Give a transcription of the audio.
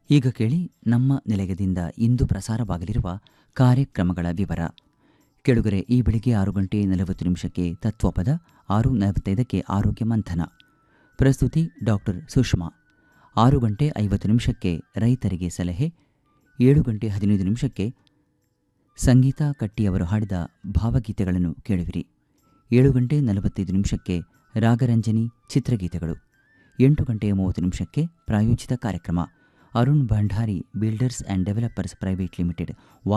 ಈಗ ಕೇಳಿ ನಮ್ಮ ನಿಲಯದಿಂದ ಇಂದು ಪ್ರಸಾರವಾಗಲಿರುವ ಕಾರ್ಯಕ್ರಮಗಳ ವಿವರ ಕೆಳುಗರೆ ಈ ಬೆಳಿಗ್ಗೆ ಆರು ಗಂಟೆ ನಲವತ್ತು ನಿಮಿಷಕ್ಕೆ ತತ್ವಪದ ಆರು ನಲವತ್ತೈದಕ್ಕೆ ಆರೋಗ್ಯ ಮಂಥನ ಪ್ರಸ್ತುತಿ ಡಾಕ್ಟರ್ ಸುಷ್ಮಾ ಆರು ಗಂಟೆ ಐವತ್ತು ನಿಮಿಷಕ್ಕೆ ರೈತರಿಗೆ ಸಲಹೆ ಏಳು ಗಂಟೆ ಹದಿನೈದು ನಿಮಿಷಕ್ಕೆ ಸಂಗೀತ ಕಟ್ಟಿಯವರು ಹಾಡಿದ ಭಾವಗೀತೆಗಳನ್ನು ಕೇಳುವಿರಿ ಏಳು ಗಂಟೆ ನಲವತ್ತೈದು ನಿಮಿಷಕ್ಕೆ ರಾಗರಂಜನಿ ಚಿತ್ರಗೀತೆಗಳು ಎಂಟು ಗಂಟೆ ಮೂವತ್ತು ನಿಮಿಷಕ್ಕೆ ಪ್ರಾಯೋಜಿತ ಕಾರ್ಯಕ್ರಮ Arun Bhandari builders and developers private limited